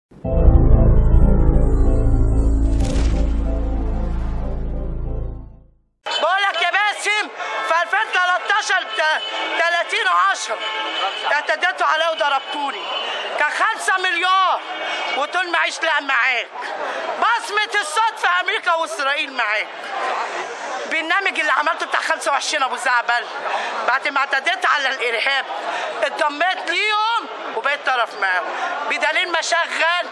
بقول لك يا باسم في 2013 ت- 30 10 اعتديتوا عليا وضربتوني كان 5 مليار وتقول معيش لا معاك بصمة الصوت في امريكا واسرائيل معاك برنامج اللي عملته بتاع 25 ابو زعبل بعد ما اعتديت على الارهاب اتضميت ليهم وبقيت طرف معاهم بدليل ما شغل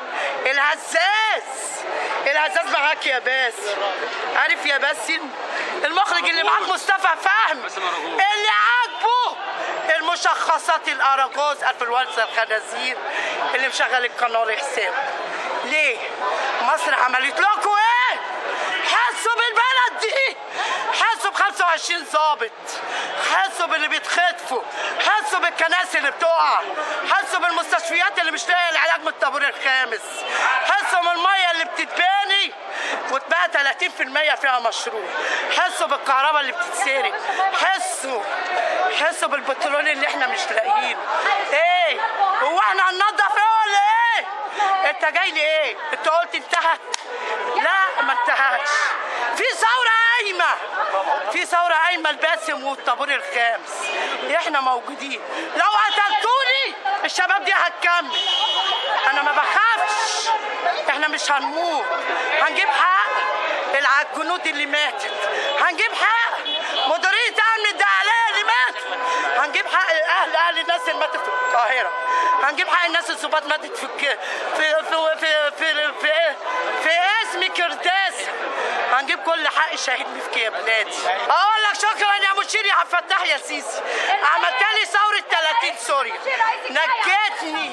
الهزاز الهزاز معاك يا باسم عارف يا باسم المخرج اللي معاك مصطفى فهمي اللي عاجبه المشخصات الاراجوز انفلونزا الخنازير اللي مشغل القناه لحسابه ليه؟ مصر عملت لكم ايه؟ حسوا بالبلد دي حسوا ب 25 ظابط حسوا باللي بيتخطفوا حسوا بالكنائس اللي بتقع حسوا بالمستشفيات اللي مش لاقيه العلاج من الطابور الخامس حسوا من الميه اللي بتتباني وتبقى 30% فيها مشروع حسوا بالكهرباء اللي بتتسرق حسوا حسوا بالبترول اللي احنا مش لاقيينه ايه هو احنا هننضف ايه ولا ايه انت جاي لي ايه انت قلت انتهت لا ما انتهتش في ثوره قايمه في ثوره قايمه الباسم والطابور الخامس احنا موجودين لو قتلتوني الشباب دي هتكمل انا ما بخافش احنا مش هنموت هنجيب حق الع- الجنود اللي ماتت هنجيب حق مديريه امن الداخليه اللي ماتت هنجيب حق اهل اهل الناس اللي ماتت في القاهره هنجيب حق الناس الظباط ماتت في الك... في في في في في, في اسم كرداس هنجيب كل حق شهيد مسكين يا بلادي اقول لك شكرا يا مشير يا عبد الفتاح يا سيسي عملت لي ثوره 30 سوريا نجتني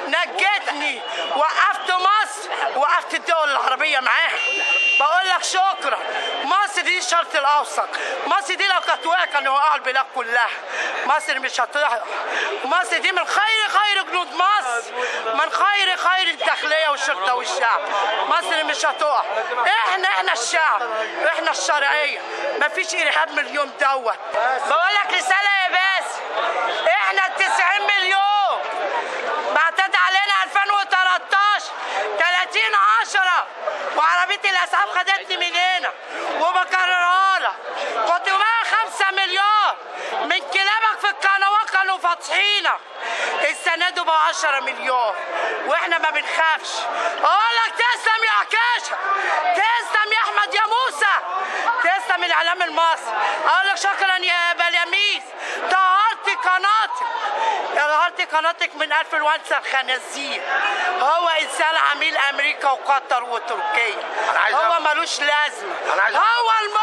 نجتني وقفت مصر وقفت الدول العربيه معاها بقول لك شكرا مصر دي الشرق الاوسط مصر دي لو كانت وقعت كانوا وقعوا البلاد كلها مصر مش هتقع مصر دي من خير خير جنود مصر من خير خير الداخليه والشرطه والشعب مصر مش هتقع احنا احنا الشعب احنا الشرعيه مفيش ارهاب من اليوم دوت بقول لك رساله يا باسم احنا ال 90 مليون بعتد علينا 2013 30 10 وعربيه الاسعاف خدتني من هنا وبكررها لك كنت معايا 5 مليار من كلابك في القنوات كانوا فاتحينك السنه دي بقى 10 مليار واحنا ما بنخافش اقول لك تسلم يا عكاشه تسلم يا احمد يا موسى تسلم الاعلام المصري اقول لك شكرا يا بلياميس طهرت قناتك طهرت قناتك من انفلونزا الخنازير هو انسان عميل امريكا وقطر وتركيا أنا عايز هو أعرف- ملوش لازمه أنا عايز هو الم...